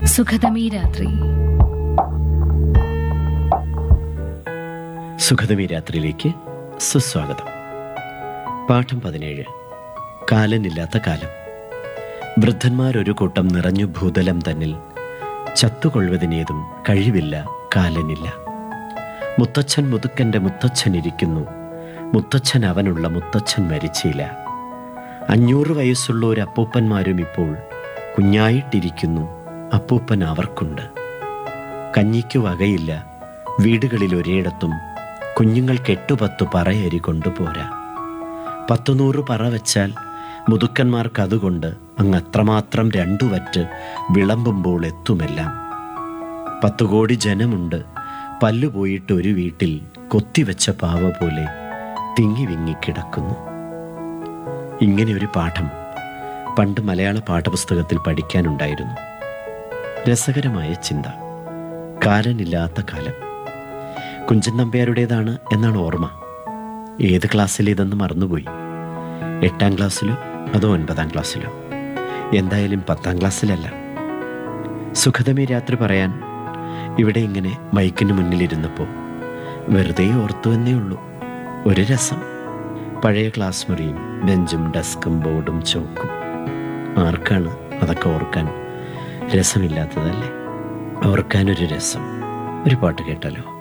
സുഖതമീ രാത്രി സുഖതമി രാത്രിയിലേക്ക് സുസ്വാഗതം പാഠം പതിനേഴ് കാലനില്ലാത്ത കാലം വൃദ്ധന്മാരൊരു കൂട്ടം നിറഞ്ഞു ഭൂതലം തന്നിൽ ചത്തുകൊള്ളുവതിനേതും കഴിവില്ല കാലനില്ല മുത്തച്ഛൻ മുതുക്കൻ്റെ മുത്തച്ഛൻ ഇരിക്കുന്നു മുത്തച്ഛൻ അവനുള്ള മുത്തച്ഛൻ മരിച്ചില്ല അഞ്ഞൂറ് വയസ്സുള്ള ഒരു അപ്പൂപ്പന്മാരും ഇപ്പോൾ കുഞ്ഞായിട്ടിരിക്കുന്നു അപ്പൂപ്പൻ അവർക്കുണ്ട് കഞ്ഞിക്കു വകയില്ല വീടുകളിൽ ഒരിടത്തും കുഞ്ഞുങ്ങൾക്ക് എട്ടുപത്തു പറയരി കൊണ്ടുപോരാ പത്തുനൂറ് പറ വെച്ചാൽ മുതുക്കന്മാർക്ക് അതുകൊണ്ട് അങ്ങ് അത്രമാത്രം രണ്ടു വറ്റ് വിളമ്പുമ്പോൾ എത്തുമെല്ലാം പത്തു കോടി ജനമുണ്ട് പല്ലുപോയിട്ട് ഒരു വീട്ടിൽ കൊത്തിവെച്ച പാവ പോലെ തിങ്ങി വിങ്ങി കിടക്കുന്നു ഇങ്ങനെ ഒരു പാഠം പണ്ട് മലയാള പാഠപുസ്തകത്തിൽ പഠിക്കാനുണ്ടായിരുന്നു രസകരമായ ചിന്ത കാലനില്ലാത്ത കാലം കുഞ്ചൻ നമ്പ്യാരുടേതാണ് എന്നാണ് ഓർമ്മ ഏത് ക്ലാസ്സിലേതെന്ന് മറന്നുപോയി എട്ടാം ക്ലാസ്സിലോ അതോ ഒൻപതാം ക്ലാസ്സിലോ എന്തായാലും പത്താം ക്ലാസ്സിലല്ല സുഖതമേ രാത്രി പറയാൻ ഇവിടെ ഇങ്ങനെ മൈക്കിന് മുന്നിലിരുന്നപ്പോൾ വെറുതെ ഓർത്തു എന്നേ ഉള്ളൂ ഒരു രസം പഴയ ക്ലാസ് മുറിയും ബെഞ്ചും ഡെസ്കും ബോർഡും ചോക്കും ആർക്കാണ് അതൊക്കെ ഓർക്കാൻ രസമില്ലാത്തതല്ലേ ഓർക്കാനൊരു രസം ഒരു പാട്ട് കേട്ടാലോ